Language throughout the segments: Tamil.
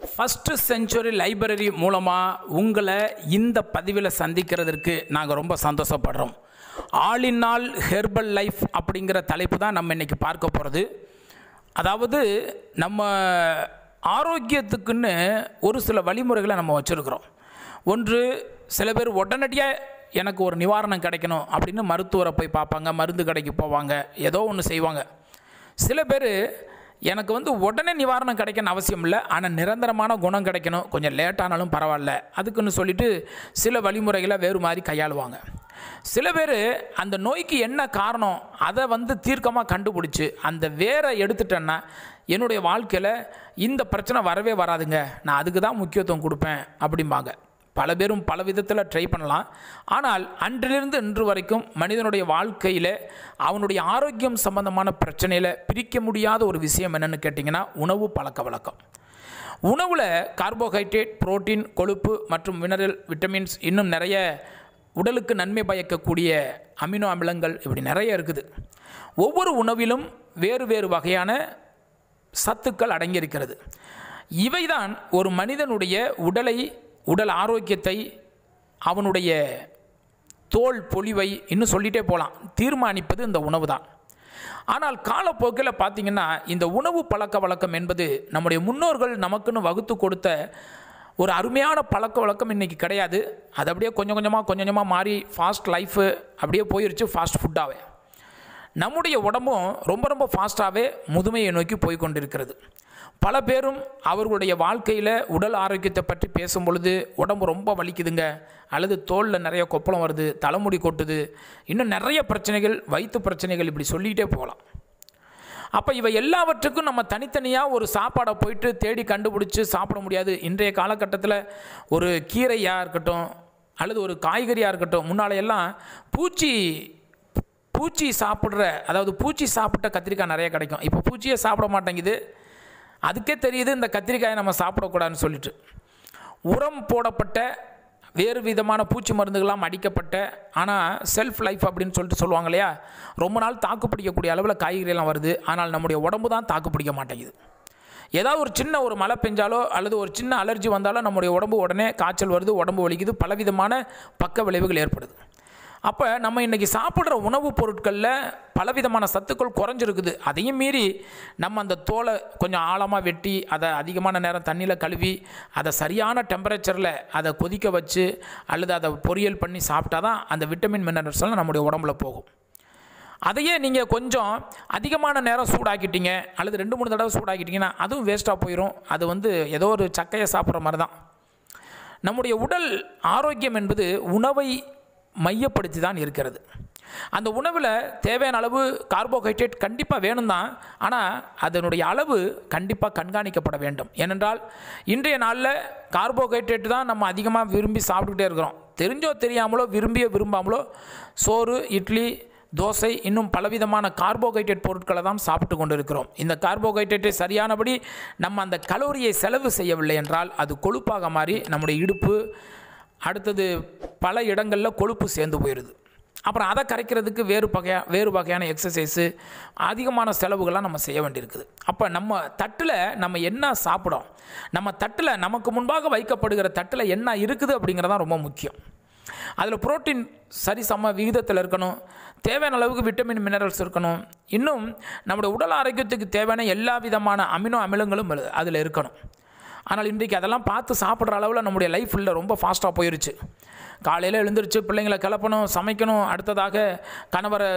ஃபஸ்ட்டு செஞ்சுரி லைப்ரரி மூலமாக உங்களை இந்த பதிவில் சந்திக்கிறதற்கு நாங்கள் ரொம்ப சந்தோஷப்படுறோம் all in all herbal life அப்படிங்கிற தலைப்பு தான் நம்ம இன்றைக்கி பார்க்க போகிறது அதாவது நம்ம ஆரோக்கியத்துக்குன்னு ஒரு சில வழிமுறைகளை நம்ம வச்சுருக்கிறோம் ஒன்று சில பேர் உடனடியாக எனக்கு ஒரு நிவாரணம் கிடைக்கணும் அப்படின்னு மருத்துவரை போய் பார்ப்பாங்க மருந்து கடைக்கு போவாங்க ஏதோ ஒன்று செய்வாங்க சில பேர் எனக்கு வந்து உடனே நிவாரணம் கிடைக்கணும் அவசியம் இல்லை ஆனால் நிரந்தரமான குணம் கிடைக்கணும் கொஞ்சம் லேட்டானாலும் பரவாயில்ல அதுக்குன்னு சொல்லிட்டு சில வழிமுறைகளை வேறு மாதிரி கையாளுவாங்க சில பேர் அந்த நோய்க்கு என்ன காரணம் அதை வந்து தீர்க்கமாக கண்டுபிடிச்சி அந்த வேரை எடுத்துட்டேன்னா என்னுடைய வாழ்க்கையில் இந்த பிரச்சனை வரவே வராதுங்க நான் அதுக்கு தான் முக்கியத்துவம் கொடுப்பேன் அப்படிம்பாங்க பல பேரும் பல விதத்தில் ட்ரை பண்ணலாம் ஆனால் அன்றிலிருந்து இன்று வரைக்கும் மனிதனுடைய வாழ்க்கையில் அவனுடைய ஆரோக்கியம் சம்பந்தமான பிரச்சனையில் பிரிக்க முடியாத ஒரு விஷயம் என்னென்னு கேட்டிங்கன்னா உணவு பழக்க வழக்கம் உணவில் கார்போஹைட்ரேட் புரோட்டீன் கொழுப்பு மற்றும் மினரல் விட்டமின்ஸ் இன்னும் நிறைய உடலுக்கு நன்மை பயக்கக்கூடிய அமினோ அமிலங்கள் இப்படி நிறைய இருக்குது ஒவ்வொரு உணவிலும் வேறு வேறு வகையான சத்துக்கள் அடங்கியிருக்கிறது இவைதான் ஒரு மனிதனுடைய உடலை உடல் ஆரோக்கியத்தை அவனுடைய தோல் பொலிவை இன்னும் சொல்லிகிட்டே போகலாம் தீர்மானிப்பது இந்த உணவு தான் ஆனால் காலப்போக்கில் பார்த்திங்கன்னா இந்த உணவு பழக்க வழக்கம் என்பது நம்முடைய முன்னோர்கள் நமக்குன்னு வகுத்து கொடுத்த ஒரு அருமையான பழக்க வழக்கம் இன்றைக்கி கிடையாது அது அப்படியே கொஞ்சம் கொஞ்சமாக கொஞ்சம் கொஞ்சமாக மாறி ஃபாஸ்ட் லைஃபு அப்படியே போயிருச்சு ஃபாஸ்ட் ஃபுட்டாகவே நம்முடைய உடம்பும் ரொம்ப ரொம்ப ஃபாஸ்ட்டாகவே முதுமையை நோக்கி போய் கொண்டிருக்கிறது பல பேரும் அவர்களுடைய வாழ்க்கையில் உடல் ஆரோக்கியத்தை பற்றி பேசும் பொழுது உடம்பு ரொம்ப வலிக்குதுங்க அல்லது தோலில் நிறைய கொப்பளம் வருது தலைமுடி கொட்டுது இன்னும் நிறைய பிரச்சனைகள் வயிற்று பிரச்சனைகள் இப்படி சொல்லிகிட்டே போகலாம் அப்போ இவை எல்லாவற்றுக்கும் நம்ம தனித்தனியாக ஒரு சாப்பாடை போயிட்டு தேடி கண்டுபிடிச்சி சாப்பிட முடியாது இன்றைய காலகட்டத்தில் ஒரு கீரையாக இருக்கட்டும் அல்லது ஒரு காய்கறியாக இருக்கட்டும் முன்னால எல்லாம் பூச்சி பூச்சி சாப்பிட்ற அதாவது பூச்சி சாப்பிட்ட கத்திரிக்காய் நிறைய கிடைக்கும் இப்போ பூச்சியே சாப்பிட மாட்டேங்குது அதுக்கே தெரியுது இந்த கத்திரிக்காயை நம்ம சாப்பிடக்கூடாதுன்னு சொல்லிட்டு உரம் போடப்பட்ட வேறு விதமான பூச்சி மருந்துகள்லாம் அடிக்கப்பட்ட ஆனால் செல்ஃப் லைஃப் அப்படின்னு சொல்லிட்டு சொல்லுவாங்க இல்லையா ரொம்ப நாள் தாக்கு பிடிக்கக்கூடிய அளவில் காய்கறியெல்லாம் வருது ஆனால் நம்முடைய உடம்பு தான் தாக்கு பிடிக்க மாட்டேங்குது ஏதாவது ஒரு சின்ன ஒரு மழை பெஞ்சாலோ அல்லது ஒரு சின்ன அலர்ஜி வந்தாலோ நம்முடைய உடம்பு உடனே காய்ச்சல் வருது உடம்பு வலிக்குது பலவிதமான பக்க விளைவுகள் ஏற்படுது அப்போ நம்ம இன்றைக்கி சாப்பிட்ற உணவுப் பொருட்களில் பலவிதமான சத்துக்கள் குறைஞ்சிருக்குது அதையும் மீறி நம்ம அந்த தோலை கொஞ்சம் ஆழமாக வெட்டி அதை அதிகமான நேரம் தண்ணியில் கழுவி அதை சரியான டெம்பரேச்சரில் அதை கொதிக்க வச்சு அல்லது அதை பொரியல் பண்ணி சாப்பிட்டா தான் அந்த விட்டமின் மினரல்ஸ்லாம் நம்முடைய உடம்புல போகும் அதையே நீங்கள் கொஞ்சம் அதிகமான நேரம் சூடாக்கிட்டீங்க அல்லது ரெண்டு மூணு தடவை சூடாக்கிட்டீங்கன்னா அதுவும் வேஸ்ட்டாக போயிடும் அது வந்து ஏதோ ஒரு சக்கையை சாப்பிட்ற மாதிரி தான் நம்முடைய உடல் ஆரோக்கியம் என்பது உணவை மையப்படுத்தி தான் இருக்கிறது அந்த உணவில் தேவையான அளவு கார்போஹைட்ரேட் கண்டிப்பாக வேணும் தான் ஆனால் அதனுடைய அளவு கண்டிப்பாக கண்காணிக்கப்பட வேண்டும் ஏனென்றால் இன்றைய நாளில் கார்போஹைட்ரேட் தான் நம்ம அதிகமாக விரும்பி சாப்பிட்டுக்கிட்டே இருக்கிறோம் தெரிஞ்சோ தெரியாமலோ விரும்பியோ விரும்பாமலோ சோறு இட்லி தோசை இன்னும் பலவிதமான கார்போஹைட்ரேட் பொருட்களை தான் சாப்பிட்டு கொண்டு இருக்கிறோம் இந்த கார்போஹைட்ரேட்டை சரியானபடி நம்ம அந்த கலோரியை செலவு செய்யவில்லை என்றால் அது கொழுப்பாக மாறி நம்முடைய இடுப்பு அடுத்தது பல இடங்களில் கொழுப்பு சேர்ந்து போயிடுது அப்புறம் அதை கரைக்கிறதுக்கு வேறு வகையா வேறு வகையான எக்ஸசைஸு அதிகமான செலவுகள்லாம் நம்ம செய்ய வேண்டியிருக்குது அப்போ நம்ம தட்டில் நம்ம என்ன சாப்பிடும் நம்ம தட்டில் நமக்கு முன்பாக வைக்கப்படுகிற தட்டில் என்ன இருக்குது அப்படிங்கிறதான் ரொம்ப முக்கியம் அதில் புரோட்டீன் சரி சம விகிதத்தில் இருக்கணும் தேவையான அளவுக்கு விட்டமின் மினரல்ஸ் இருக்கணும் இன்னும் நம்முடைய உடல் ஆரோக்கியத்துக்கு தேவையான எல்லா விதமான அமினோ அமிலங்களும் அதில் இருக்கணும் ஆனால் இன்றைக்கு அதெல்லாம் பார்த்து சாப்பிட்ற அளவில் நம்முடைய லைஃப்பில் ரொம்ப ஃபாஸ்ட்டாக போயிருச்சு காலையில் எழுந்திரிச்சு பிள்ளைங்களை கிளப்பணும் சமைக்கணும் அடுத்ததாக கணவரை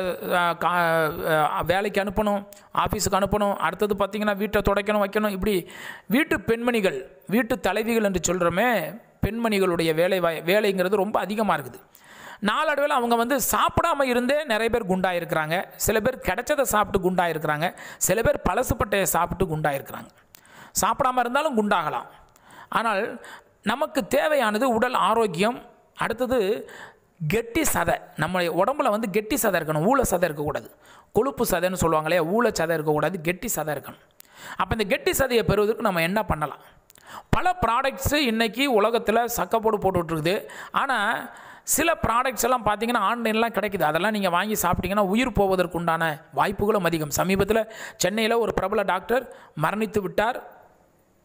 வேலைக்கு அனுப்பணும் ஆஃபீஸுக்கு அனுப்பணும் அடுத்தது பார்த்திங்கன்னா வீட்டை துடைக்கணும் வைக்கணும் இப்படி வீட்டு பெண்மணிகள் வீட்டு தலைவிகள் என்று சொல்கிறோமே பெண்மணிகளுடைய வேலை வேலைங்கிறது ரொம்ப அதிகமாக இருக்குது நாளடைவில் அவங்க வந்து சாப்பிடாம இருந்தே நிறைய பேர் குண்டாக இருக்கிறாங்க சில பேர் கிடைச்சதை சாப்பிட்டு குண்டாக இருக்கிறாங்க சில பேர் பழசுப்பட்டையை சாப்பிட்டு குண்டாக இருக்கிறாங்க சாப்பிடாம இருந்தாலும் குண்டாகலாம் ஆனால் நமக்கு தேவையானது உடல் ஆரோக்கியம் அடுத்தது கெட்டி சதை நம்ம உடம்புல வந்து கெட்டி சதை இருக்கணும் ஊழ சதை இருக்கக்கூடாது கொழுப்பு சதைன்னு சொல்லுவாங்களே ஊழ சதை இருக்கக்கூடாது கெட்டி சதை இருக்கணும் அப்போ இந்த கெட்டி சதையை பெறுவதற்கு நம்ம என்ன பண்ணலாம் பல ப்ராடக்ட்ஸு இன்றைக்கி உலகத்தில் சக்கப்போடு போட்டுட்ருக்குது ஆனால் சில ப்ராடக்ட்ஸ் எல்லாம் பார்த்தீங்கன்னா ஆன்லைன்லாம் கிடைக்குது அதெல்லாம் நீங்கள் வாங்கி சாப்பிட்டீங்கன்னா உயிர் போவதற்குண்டான வாய்ப்புகளும் அதிகம் சமீபத்தில் சென்னையில் ஒரு பிரபல டாக்டர் மரணித்து விட்டார்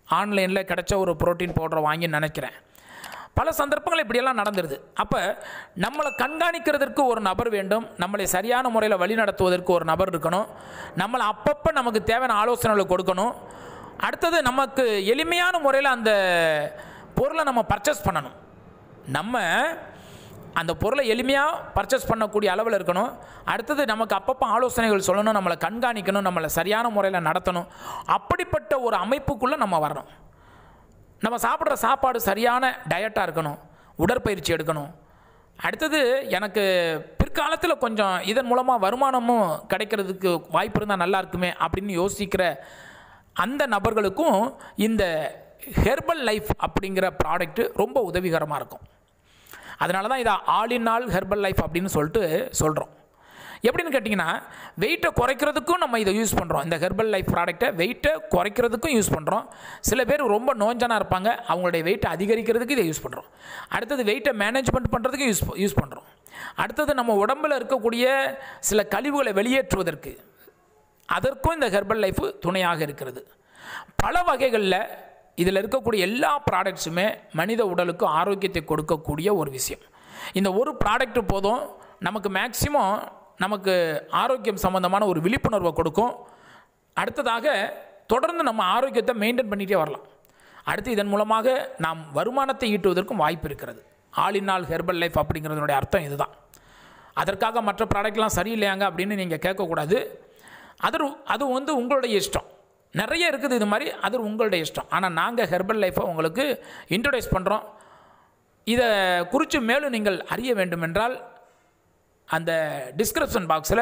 ஆன்லைனில் கிடைச்ச ஒரு புரோட்டீன் பவுடரை வாங்கி நினைக்கிறேன் பல சந்தர்ப்பங்கள் இப்படியெல்லாம் நடந்துருது அப்போ நம்மளை கண்காணிக்கிறதுக்கு ஒரு நபர் வேண்டும் நம்மளை சரியான முறையில் வழி நடத்துவதற்கு ஒரு நபர் இருக்கணும் நம்மளை அப்பப்போ நமக்கு தேவையான ஆலோசனைகளை கொடுக்கணும் அடுத்தது நமக்கு எளிமையான முறையில் அந்த பொருளை நம்ம பர்ச்சேஸ் பண்ணணும் நம்ம அந்த பொருளை எளிமையாக பர்ச்சேஸ் பண்ணக்கூடிய அளவில் இருக்கணும் அடுத்தது நமக்கு அப்பப்போ ஆலோசனைகள் சொல்லணும் நம்மளை கண்காணிக்கணும் நம்மளை சரியான முறையில் நடத்தணும் அப்படிப்பட்ட ஒரு அமைப்புக்குள்ளே நம்ம வரணும் நம்ம சாப்பிட்ற சாப்பாடு சரியான டயட்டாக இருக்கணும் உடற்பயிற்சி எடுக்கணும் அடுத்தது எனக்கு பிற்காலத்தில் கொஞ்சம் இதன் மூலமாக வருமானமும் கிடைக்கிறதுக்கு வாய்ப்பு இருந்தால் நல்லா இருக்குமே அப்படின்னு யோசிக்கிற அந்த நபர்களுக்கும் இந்த ஹெர்பல் லைஃப் அப்படிங்கிற ப்ராடக்ட்டு ரொம்ப உதவிகரமாக இருக்கும் அதனால தான் இதை all in all herbal life அப்படின்னு சொல்லிட்டு சொல்கிறோம் எப்படின்னு கேட்டிங்கன்னா வெயிட்டை குறைக்கிறதுக்கும் நம்ம இதை யூஸ் பண்ணுறோம் இந்த ஹெர்பல் லைஃப் ப்ராடக்ட்டை வெயிட்டை குறைக்கிறதுக்கும் யூஸ் பண்ணுறோம் சில பேர் ரொம்ப நோஞ்சனாக இருப்பாங்க அவங்களுடைய வெயிட்டை அதிகரிக்கிறதுக்கு இதை யூஸ் பண்ணுறோம் அடுத்தது வெயிட்டை மேனேஜ்மெண்ட் பண்ணுறதுக்கு யூஸ் யூஸ் பண்ணுறோம் அடுத்தது நம்ம உடம்பில் இருக்கக்கூடிய சில கழிவுகளை வெளியேற்றுவதற்கு அதற்கும் இந்த ஹெர்பல் லைஃப் துணையாக இருக்கிறது பல வகைகளில் இதில் இருக்கக்கூடிய எல்லா ப்ராடக்ட்ஸுமே மனித உடலுக்கு ஆரோக்கியத்தை கொடுக்கக்கூடிய ஒரு விஷயம் இந்த ஒரு ப்ராடக்ட் போதும் நமக்கு மேக்சிமம் நமக்கு ஆரோக்கியம் சம்மந்தமான ஒரு விழிப்புணர்வை கொடுக்கும் அடுத்ததாக தொடர்ந்து நம்ம ஆரோக்கியத்தை மெயின்டைன் பண்ணிகிட்டே வரலாம் அடுத்து இதன் மூலமாக நாம் வருமானத்தை ஈட்டுவதற்கும் வாய்ப்பு இருக்கிறது all in all herbal life அப்படிங்கிறதுனுடைய அர்த்தம் இதுதான் அதற்காக மற்ற ப்ராடக்ட்லாம் சரியில்லையாங்க அப்படின்னு நீங்கள் கேட்கக்கூடாது அது அது வந்து உங்களுடைய இஷ்டம் நிறைய இருக்குது இது மாதிரி அது உங்களுடைய இஷ்டம் ஆனால் நாங்கள் ஹெர்பல் லைஃப்பை உங்களுக்கு இன்ட்ரடியூஸ் பண்ணுறோம் இதை குறித்து மேலும் நீங்கள் அறிய வேண்டுமென்றால் அந்த டிஸ்கிரிப்ஷன் பாக்ஸில்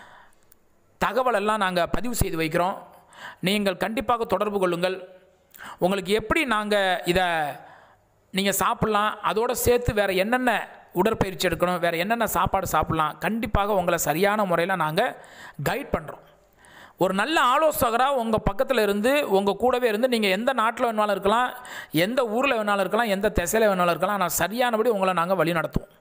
தகவலெல்லாம் நாங்கள் பதிவு செய்து வைக்கிறோம் நீங்கள் கண்டிப்பாக தொடர்பு கொள்ளுங்கள் உங்களுக்கு எப்படி நாங்கள் இதை நீங்கள் சாப்பிட்லாம் அதோடு சேர்த்து வேறு என்னென்ன உடற்பயிற்சி எடுக்கணும் வேறு என்னென்ன சாப்பாடு சாப்பிட்லாம் கண்டிப்பாக உங்களை சரியான முறையில் நாங்கள் கைட் பண்ணுறோம் ஒரு நல்ல ஆலோசகராக உங்கள் பக்கத்தில் இருந்து உங்கள் கூடவே இருந்து நீங்கள் எந்த நாட்டில் வேணாலும் இருக்கலாம் எந்த ஊரில் வேணாலும் இருக்கலாம் எந்த திசையில் வேணாலும் இருக்கலாம் ஆனால் சரியானபடி உங்களை நாங்கள் வழி நடத்துவோம்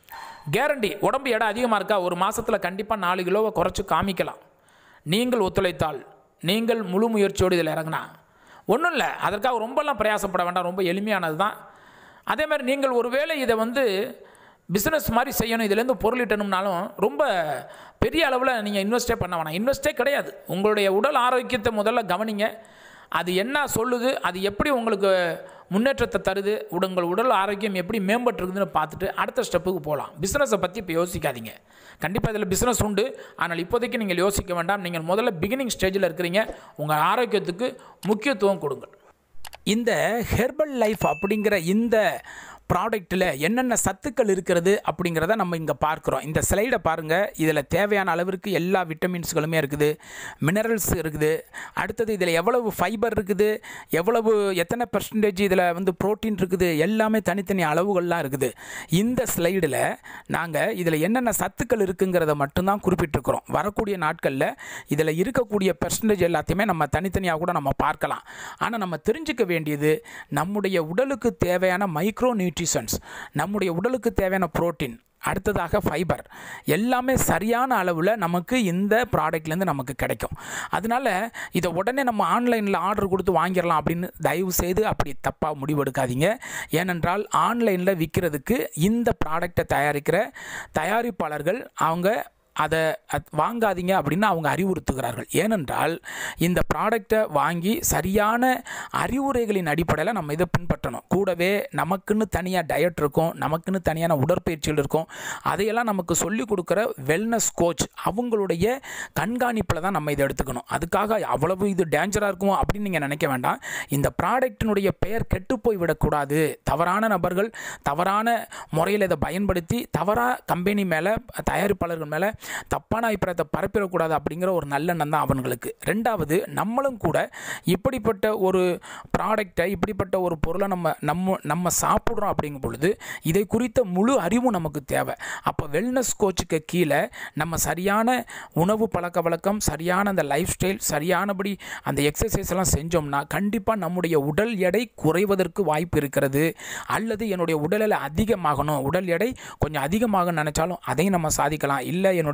கேரண்டி உடம்பு எடை அதிகமாக இருக்கா ஒரு மாதத்தில் கண்டிப்பாக நாலு கிலோவை குறைச்சி காமிக்கலாம் நீங்கள் ஒத்துழைத்தால் நீங்கள் முழு முயற்சியோடு இதில் இறங்கினா ஒன்றும் இல்லை அதற்காக ரொம்பலாம் பிரயாசப்பட வேண்டாம் ரொம்ப எளிமையானது தான் அதே மாதிரி நீங்கள் ஒருவேளை இதை வந்து பிஸ்னஸ் மாதிரி செய்யணும் இதுலேருந்து பொருள் ஈட்டணும்னாலும் ரொம்ப பெரிய அளவில் நீங்கள் இன்வெஸ்டே பண்ண வேணாம் இன்வெஸ்டே கிடையாது உங்களுடைய உடல் ஆரோக்கியத்தை முதல்ல கவனிங்க அது என்ன சொல்லுது அது எப்படி உங்களுக்கு முன்னேற்றத்தை தருது உங்கள் உடல் ஆரோக்கியம் எப்படி மேம்பட்டுருக்குதுன்னு பார்த்துட்டு அடுத்த ஸ்டெப்புக்கு போகலாம் பிஸ்னஸை பற்றி இப்போ யோசிக்காதீங்க கண்டிப்பாக இதில் பிஸ்னஸ் உண்டு ஆனால் இப்போதைக்கு நீங்கள் யோசிக்க வேண்டாம் நீங்கள் முதல்ல பிகினிங் ஸ்டேஜில் இருக்கிறீங்க உங்கள் ஆரோக்கியத்துக்கு முக்கியத்துவம் கொடுங்கள் இந்த ஹெர்பல் லைஃப் அப்படிங்கிற இந்த ப்ராடக்ட்டில் என்னென்ன சத்துக்கள் இருக்கிறது அப்படிங்கிறத நம்ம இங்கே பார்க்குறோம் இந்த ஸ்லைடை பாருங்கள் இதில் தேவையான அளவிற்கு எல்லா விட்டமின்ஸ்களுமே இருக்குது மினரல்ஸ் இருக்குது அடுத்தது இதில் எவ்வளவு ஃபைபர் இருக்குது எவ்வளவு எத்தனை பர்சன்டேஜ் இதில் வந்து ப்ரோட்டீன் இருக்குது எல்லாமே தனித்தனி அளவுகள்லாம் இருக்குது இந்த ஸ்லைடில் நாங்கள் இதில் என்னென்ன சத்துக்கள் இருக்குங்கிறத மட்டும்தான் குறிப்பிட்டிருக்கிறோம் வரக்கூடிய நாட்களில் இதில் இருக்கக்கூடிய பெர்சன்டேஜ் எல்லாத்தையுமே நம்ம தனித்தனியாக கூட நம்ம பார்க்கலாம் ஆனால் நம்ம தெரிஞ்சுக்க வேண்டியது நம்முடைய உடலுக்கு தேவையான மைக்ரோ நியூட்ரிஷன்ஸ் நம்முடைய உடலுக்கு தேவையான புரோட்டீன் அடுத்ததாக ஃபைபர் எல்லாமே சரியான அளவில் நமக்கு இந்த ப்ராடக்ட்லேருந்து நமக்கு கிடைக்கும் அதனால் இதை உடனே நம்ம ஆன்லைனில் ஆர்டர் கொடுத்து வாங்கிடலாம் அப்படின்னு தயவு செய்து அப்படி தப்பாக முடிவெடுக்காதீங்க ஏனென்றால் ஆன்லைனில் விற்கிறதுக்கு இந்த ப்ராடக்டை தயாரிக்கிற தயாரிப்பாளர்கள் அவங்க அதை அத்- வாங்காதீங்க அப்படின்னு அவங்க அறிவுறுத்துகிறார்கள் ஏனென்றால் இந்த ப்ராடக்டை வாங்கி சரியான அறிவுரைகளின் அடிப்படையில் நம்ம இதை பின்பற்றணும் கூடவே நமக்குன்னு தனியாக டயட் இருக்கும் நமக்குன்னு தனியான உடற்பயிற்சிகள் இருக்கும் அதையெல்லாம் நமக்கு சொல்லிக் கொடுக்குற வெல்னஸ் கோச் அவங்களுடைய கண்காணிப்பில் தான் நம்ம இதை எடுத்துக்கணும் அதுக்காக அவ்வளவு இது டேஞ்சராக இருக்கும் அப்படின்னு நீங்கள் நினைக்க வேண்டாம் இந்த ப்ராடக்ட்டினுடைய பெயர் கெட்டு போய் விடக்கூடாது தவறான நபர்கள் தவறான முறையில் இதை பயன்படுத்தி தவறாக கம்பெனி மேலே தயாரிப்பாளர்கள் மேலே தப்பான அபிப்பிராயத்தை பரப்பிடக்கூடாது அப்படிங்கிற ஒரு நல்லெண்ணம் தான் அவங்களுக்கு ரெண்டாவது நம்மளும் கூட இப்படிப்பட்ட ஒரு ப்ராடக்டை இப்படிப்பட்ட ஒரு பொருளை நம்ம நம்ம நம்ம சாப்பிட்றோம் அப்படிங்கும் பொழுது இதை குறித்த முழு அறிவும் நமக்கு தேவை அப்போ வெல்னஸ் கோச்சுக்கு கீழே நம்ம சரியான உணவு பழக்க வழக்கம் சரியான அந்த லைஃப் ஸ்டைல் சரியானபடி அந்த எக்ஸசைஸ் எல்லாம் செஞ்சோம்னா கண்டிப்பாக நம்முடைய உடல் எடை குறைவதற்கு வாய்ப்பு இருக்கிறது அல்லது என்னுடைய உடல் எடை அதிகமாகணும் உடல் எடை கொஞ்சம் அதிகமாக நினச்சாலும் அதையும் நம்ம சாதிக்கலாம் இல்லை என்னுடைய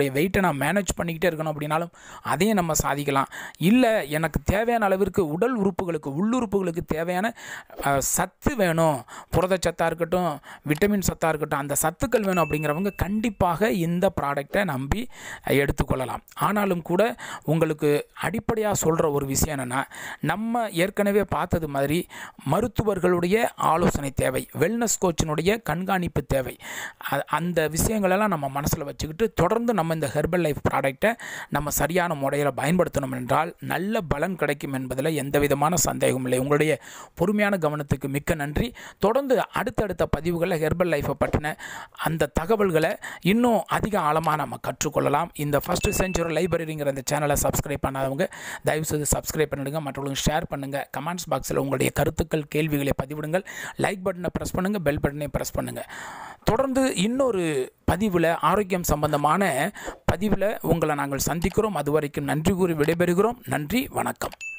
என்னுடைய வெயிட்டை நான் மேனேஜ் பண்ணிக்கிட்டே இருக்கணும் அப்படின்னாலும் அதையும் நம்ம சாதிக்கலாம் இல்லை எனக்கு தேவையான அளவிற்கு உடல் உறுப்புகளுக்கு உள்ளுறுப்புகளுக்கு தேவையான அஹ், சத்து வேணும் புரதச்சத்தாக இருக்கட்டும் விட்டமின் சத்தாக இருக்கட்டும் அந்த சத்துக்கள் வேணும் அப்படிங்கிறவங்க கண்டிப்பாக இந்த ப்ராடக்டை நம்பி அஹ், எடுத்துக்கொள்ளலாம் ஆனாலும் கூட உங்களுக்கு அடிப்படையாக சொல்கிற ஒரு விஷயம் என்னென்னா நம்ம ஏற்கனவே பார்த்தது மாதிரி மருத்துவர்களுடைய ஆலோசனை தேவை வெல்னஸ் கோச்சினுடைய கண்காணிப்பு தேவை அ- அந்த விஷயங்களெல்லாம் நம்ம மனசில் வச்சுக்கிட்டு தொடர்ந்து நம்ம இந்த ஹெர்பல் லைஃப் ப்ராடக்டை நம்ம சரியான முறையில் பயன்படுத்தணும் என்றால் நல்ல பலன் கிடைக்கும் என்பதில் எந்த விதமான சந்தேகமும் இல்லை உங்களுடைய பொறுமையான கவனத்துக்கு மிக்க நன்றி தொடர்ந்து அடுத்தடுத்த பதிவுகளில் ஹெர்பல் லைஃப்பை பற்றின அந்த தகவல்களை இன்னும் அதிக ஆழமாக நம்ம கற்றுக்கொள்ளலாம் இந்த ஃபஸ்ட்டு செஞ்சுரி லைப்ரரிங்கிற இந்த சேனலை சப்ஸ்கிரைப் பண்ணாதவங்க தயவுசெய்து சப்ஸ்கிரைப் பண்ணிடுங்க மற்றவங்களுக்கு ஷேர் பண்ணுங்கள் கமெண்ட்ஸ் பாக்ஸில் உங்களுடைய கருத்துக்கள் கேள்விகளை பதிவிடுங்கள் லைக் பட்டனை ப்ரெஸ் பண்ணுங்கள் பெல் பட்டனை ப்ரெஸ் பண்ணுங்கள் தொடர்ந்து இன்னொரு பதிவில் ஆரோக்கியம் சம்பந்தமான பதிவில் உங்களை நாங்கள் சந்திக்கிறோம் அது வரைக்கும் நன்றி கூறி விடைபெறுகிறோம் நன்றி வணக்கம்